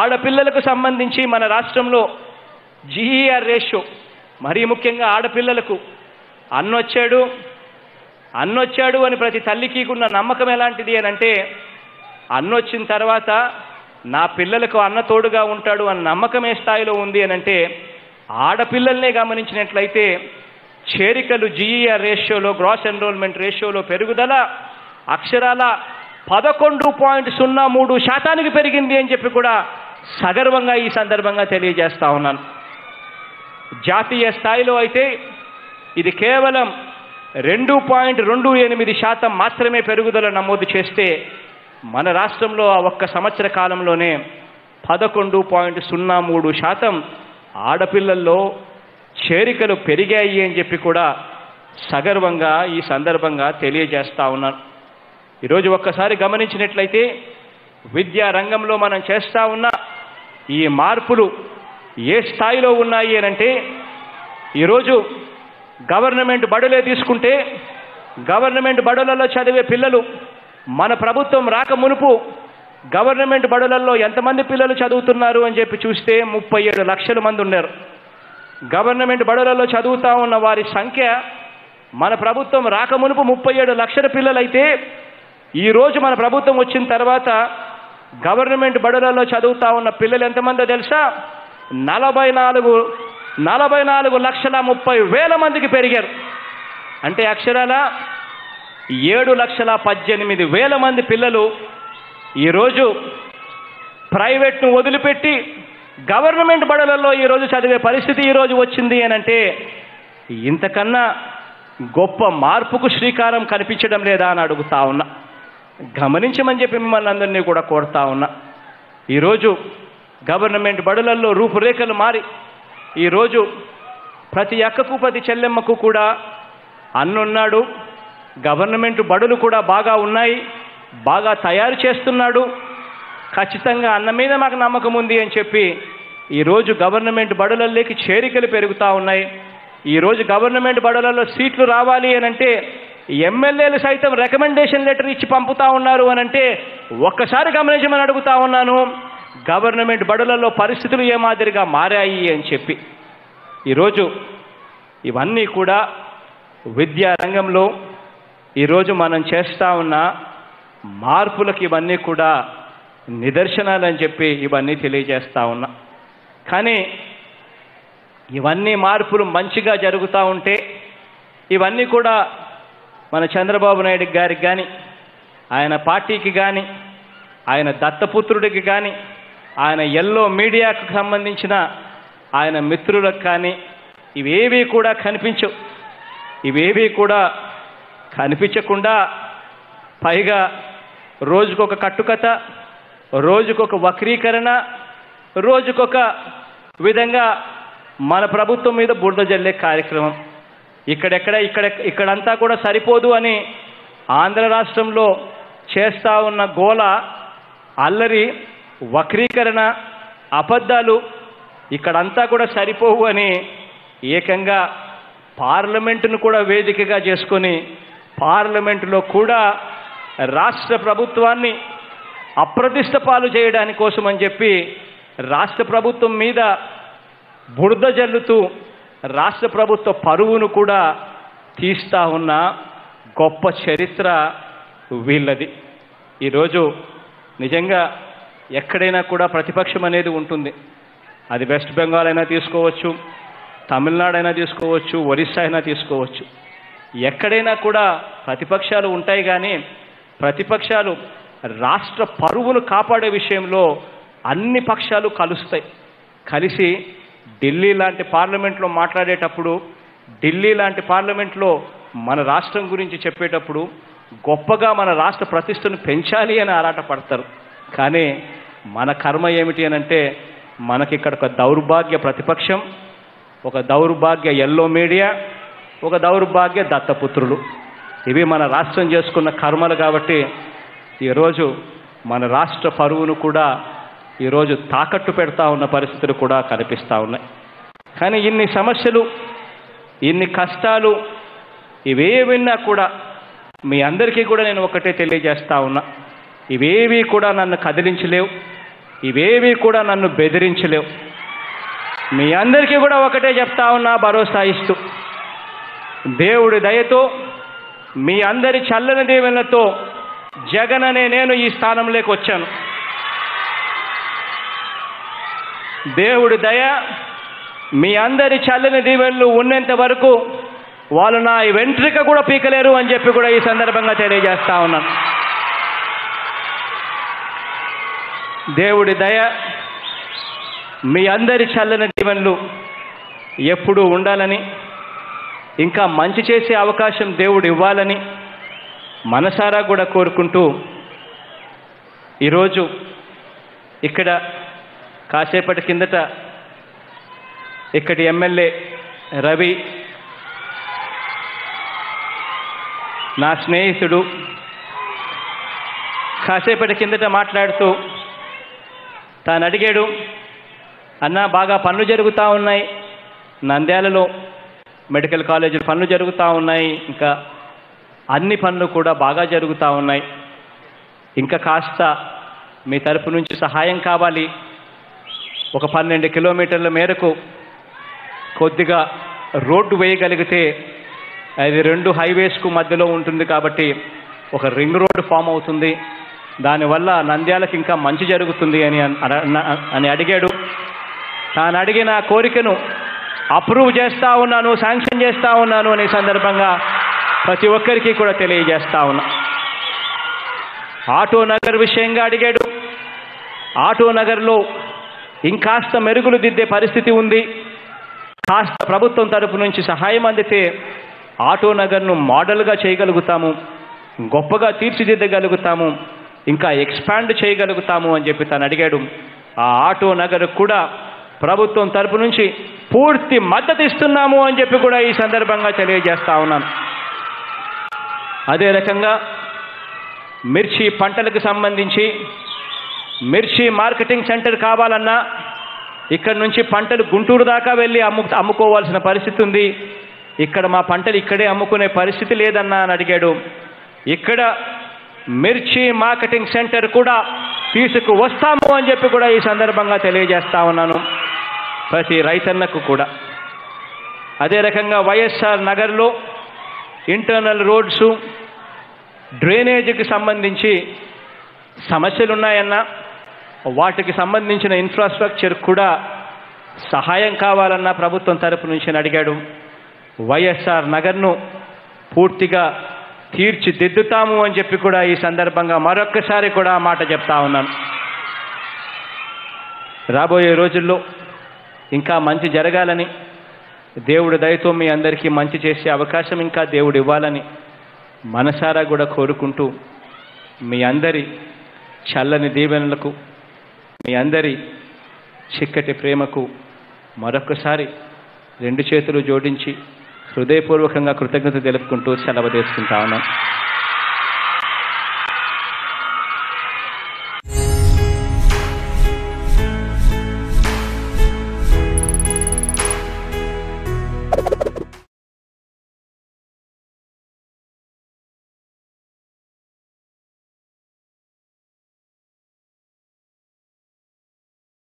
ఆడపిల్లలకు సంబంధించి మన రాష్ట్రంలో జీఈఆర్ రేషియో మరీ ముఖ్యంగా ఆడపిల్లలకు అన్నొచ్చాడు అన్నొచ్చాడు అని ప్రతి తల్లికి ఉన్న నమ్మకం ఎలాంటిది అని అంటే అన్నొచ్చిన తర్వాత నా పిల్లలకు అన్న తోడుగా ఉంటాడు అన్న నమ్మకం ఏ స్థాయిలో ఉంది అని అంటే ఆడపిల్లల్నే గమనించినట్లయితే చేరికలు జీఈఆర్ రేషియోలో గ్రాస్ ఎన్రోల్మెంట్ రేషియోలో పెరుగుదల అక్షరాల పదకొండు పాయింట్ సున్నా మూడు శాతానికి పెరిగింది అని చెప్పి కూడా సగర్వంగా ఈ సందర్భంగా తెలియజేస్తా ఉన్నాను జాతీయ స్థాయిలో అయితే ఇది కేవలం రెండు పాయింట్ రెండు ఎనిమిది శాతం మాత్రమే పెరుగుదల నమోదు చేస్తే మన రాష్ట్రంలో ఆ ఒక్క సంవత్సర కాలంలోనే పదకొండు పాయింట్ సున్నా మూడు శాతం ఆడపిల్లల్లో చేరికలు పెరిగాయి అని చెప్పి కూడా సగర్వంగా ఈ సందర్భంగా తెలియజేస్తా ఉన్నాను ఈరోజు ఒక్కసారి గమనించినట్లయితే విద్యా రంగంలో మనం చేస్తా ఉన్న ఈ మార్పులు ఏ స్థాయిలో ఉన్నాయి అని అంటే ఈరోజు గవర్నమెంట్ బడులే తీసుకుంటే గవర్నమెంట్ బడులలో చదివే పిల్లలు మన ప్రభుత్వం రాక మునుపు గవర్నమెంట్ బడులలో ఎంతమంది పిల్లలు చదువుతున్నారు అని చెప్పి చూస్తే ముప్పై ఏడు లక్షల మంది ఉన్నారు గవర్నమెంట్ బడులలో చదువుతా ఉన్న వారి సంఖ్య మన ప్రభుత్వం రాక మునుపు ముప్పై ఏడు లక్షల పిల్లలైతే ఈరోజు మన ప్రభుత్వం వచ్చిన తర్వాత గవర్నమెంట్ బడులలో చదువుతా ఉన్న పిల్లలు ఎంతమందో తెలుసా నలభై నాలుగు నలభై నాలుగు లక్షల ముప్పై వేల మందికి పెరిగారు అంటే అక్షరాల ఏడు లక్షల పద్దెనిమిది వేల మంది పిల్లలు ఈరోజు ప్రైవేట్ను వదిలిపెట్టి గవర్నమెంట్ బడులలో ఈరోజు చదివే పరిస్థితి ఈరోజు వచ్చింది అని అంటే ఇంతకన్నా గొప్ప మార్పుకు శ్రీకారం కనిపించడం లేదా అని అడుగుతా ఉన్నా గమనించమని చెప్పి మిమ్మల్ని అందరినీ కూడా కోరుతా ఉన్నా ఈరోజు గవర్నమెంట్ బడులలో రూపురేఖలు మారి ఈరోజు ప్రతి అక్కకు ప్రతి చెల్లెమ్మకు కూడా అన్నున్నాడు గవర్నమెంట్ బడులు కూడా బాగా ఉన్నాయి బాగా తయారు చేస్తున్నాడు ఖచ్చితంగా అన్న మీద మాకు నమ్మకం ఉంది అని చెప్పి ఈరోజు గవర్నమెంట్ బడులలోకి చేరికలు పెరుగుతూ ఉన్నాయి ఈరోజు గవర్నమెంట్ బడులలో సీట్లు రావాలి అని అంటే ఎమ్మెల్యేలు సైతం రికమెండేషన్ లెటర్ ఇచ్చి పంపుతా ఉన్నారు అని అంటే ఒక్కసారి గమనించమని అడుగుతా ఉన్నాను గవర్నమెంట్ బడులలో పరిస్థితులు ఏ మాదిరిగా మారాయి అని చెప్పి ఈరోజు ఇవన్నీ కూడా విద్యా రంగంలో ఈరోజు మనం చేస్తా ఉన్న మార్పులకు ఇవన్నీ కూడా నిదర్శనాలని చెప్పి ఇవన్నీ తెలియజేస్తా ఉన్నా కానీ ఇవన్నీ మార్పులు మంచిగా జరుగుతూ ఉంటే ఇవన్నీ కూడా మన చంద్రబాబు నాయుడు గారికి కానీ ఆయన పార్టీకి కానీ ఆయన దత్తపుత్రుడికి కానీ ఆయన ఎల్లో మీడియాకు సంబంధించిన ఆయన మిత్రులకు కానీ ఇవేవి కూడా కనిపించవు ఇవేవి కూడా కనిపించకుండా పైగా రోజుకొక కట్టుకథ రోజుకొక వక్రీకరణ రోజుకొక విధంగా మన ప్రభుత్వం మీద బురద జల్లే కార్యక్రమం ఇక్కడెక్కడ ఇక్కడ ఇక్కడంతా కూడా సరిపోదు అని ఆంధ్ర రాష్ట్రంలో చేస్తా ఉన్న గోల అల్లరి వక్రీకరణ అబద్ధాలు ఇక్కడంతా కూడా సరిపోవు అని ఏకంగా పార్లమెంటును కూడా వేదికగా చేసుకొని పార్లమెంటులో కూడా రాష్ట్ర ప్రభుత్వాన్ని అప్రతిష్ట పాలు చేయడానికి కోసం అని చెప్పి రాష్ట్ర ప్రభుత్వం మీద బురద జల్లుతూ రాష్ట్ర ప్రభుత్వ పరువును కూడా తీస్తా ఉన్న గొప్ప చరిత్ర వీళ్ళది ఈరోజు నిజంగా ఎక్కడైనా కూడా ప్రతిపక్షం అనేది ఉంటుంది అది వెస్ట్ బెంగాల్ అయినా తీసుకోవచ్చు తమిళనాడు అయినా తీసుకోవచ్చు ఒరిస్సా అయినా తీసుకోవచ్చు ఎక్కడైనా కూడా ప్రతిపక్షాలు ఉంటాయి కానీ ప్రతిపక్షాలు రాష్ట్ర పరువును కాపాడే విషయంలో అన్ని పక్షాలు కలుస్తాయి కలిసి ఢిల్లీ లాంటి పార్లమెంట్లో మాట్లాడేటప్పుడు ఢిల్లీ లాంటి పార్లమెంట్లో మన రాష్ట్రం గురించి చెప్పేటప్పుడు గొప్పగా మన రాష్ట్ర ప్రతిష్టను పెంచాలి అని ఆరాటపడతారు కానీ మన కర్మ ఏమిటి అని అంటే మనకి ఇక్కడ ఒక దౌర్భాగ్య ప్రతిపక్షం ఒక దౌర్భాగ్య ఎల్లో మీడియా ఒక దౌర్భాగ్య దత్తపుత్రులు ఇవి మన రాష్ట్రం చేసుకున్న కర్మలు కాబట్టి ఈరోజు మన రాష్ట్ర పరువును కూడా ఈరోజు తాకట్టు పెడతా ఉన్న పరిస్థితులు కూడా కనిపిస్తూ ఉన్నాయి కానీ ఇన్ని సమస్యలు ఇన్ని కష్టాలు ఇవేవిన్నా కూడా మీ అందరికీ కూడా నేను ఒకటే తెలియజేస్తా ఉన్నా ఇవేవి కూడా నన్ను కదిలించలేవు ఇవేవి కూడా నన్ను బెదిరించలేవు మీ అందరికీ కూడా ఒకటే చెప్తా ఉన్నా భరోసా ఇస్తూ దేవుడి దయతో మీ అందరి చల్లని దీవెనలతో జగన్ అనే నేను ఈ స్థానంలోకి వచ్చాను దేవుడి దయ మీ అందరి చల్లని దీవెనలు ఉన్నంత వరకు వాళ్ళు నా ఈ వెంట్రిక కూడా పీకలేరు అని చెప్పి కూడా ఈ సందర్భంగా తెలియజేస్తా ఉన్నాను దేవుడి దయ మీ అందరి చల్లని దీవెనలు ఎప్పుడూ ఉండాలని ఇంకా మంచి చేసే అవకాశం దేవుడు ఇవ్వాలని మనసారా కూడా కోరుకుంటూ ఈరోజు ఇక్కడ కాసేపటి కిందట ఇక్కడి ఎమ్మెల్యే రవి నా స్నేహితుడు కాసేపటి కిందట మాట్లాడుతూ తాను అడిగాడు అన్న బాగా పనులు జరుగుతూ ఉన్నాయి నంద్యాలలో మెడికల్ కాలేజీలు పనులు జరుగుతూ ఉన్నాయి ఇంకా అన్ని పనులు కూడా బాగా జరుగుతూ ఉన్నాయి ఇంకా కాస్త మీ తరపు నుంచి సహాయం కావాలి ఒక పన్నెండు కిలోమీటర్ల మేరకు కొద్దిగా రోడ్డు వేయగలిగితే అది రెండు హైవేస్కు మధ్యలో ఉంటుంది కాబట్టి ఒక రింగ్ రోడ్డు ఫామ్ అవుతుంది దానివల్ల నంద్యాలకు ఇంకా మంచి జరుగుతుంది అని అన్- అన- అని అడిగాడు తాను అడిగిన కోరికను అప్రూవ్ చేస్తా ఉన్నాను శాంక్షన్ చేస్తా ఉన్నాను అనే సందర్భంగా ప్రతి ఒక్కరికి కూడా తెలియజేస్తా ఉన్నా ఆటో నగర్ విషయంగా అడిగాడు ఆటో నగర్లో ఇంకాస్త మెరుగులు దిద్దే పరిస్థితి ఉంది కాస్త ప్రభుత్వం తరపు నుంచి సహాయం అందితే ఆటో నగర్ను మోడల్గా చేయగలుగుతాము గొప్పగా తీర్చిదిద్దగలుగుతాము ఇంకా ఎక్స్పాండ్ చేయగలుగుతాము అని చెప్పి తను అడిగాడు ఆ ఆటో నగర్ కూడా ప్రభుత్వం తరపు నుంచి పూర్తి మద్దతు ఇస్తున్నాము అని చెప్పి కూడా ఈ సందర్భంగా తెలియజేస్తా ఉన్నాను అదే రకంగా మిర్చి పంటలకు సంబంధించి మిర్చి మార్కెటింగ్ సెంటర్ కావాలన్నా ఇక్కడ నుంచి పంటలు గుంటూరు దాకా వెళ్ళి అమ్ము అమ్ముకోవాల్సిన పరిస్థితి ఉంది ఇక్కడ మా పంటలు ఇక్కడే అమ్ముకునే పరిస్థితి లేదన్నా అని అడిగాడు ఇక్కడ మిర్చి మార్కెటింగ్ సెంటర్ కూడా తీసుకు వస్తాము అని చెప్పి కూడా ఈ సందర్భంగా తెలియజేస్తా ఉన్నాను ప్రతి రైతన్నకు కూడా అదే రకంగా వైఎస్ఆర్ నగర్లో ఇంటర్నల్ రోడ్సు డ్రైనేజీకి సంబంధించి సమస్యలు ఉన్నాయన్నా వాటికి సంబంధించిన ఇన్ఫ్రాస్ట్రక్చర్ కూడా సహాయం కావాలన్న ప్రభుత్వం తరపు నుంచి అని అడిగాడు వైఎస్ఆర్ నగర్ను పూర్తిగా తీర్చిదిద్దుతాము అని చెప్పి కూడా ఈ సందర్భంగా మరొక్కసారి కూడా ఆ మాట చెప్తా ఉన్నాను రాబోయే రోజుల్లో ఇంకా మంచి జరగాలని దేవుడి దయతో మీ అందరికీ మంచి చేసే అవకాశం ఇంకా దేవుడు ఇవ్వాలని మనసారా కూడా కోరుకుంటూ మీ అందరి చల్లని దీవెనలకు మీ అందరి చిక్కటి ప్రేమకు మరొకసారి రెండు చేతులు జోడించి హృదయపూర్వకంగా కృతజ్ఞత తెలుపుకుంటూ సెలవు తీసుకుంటా ఉన్నాను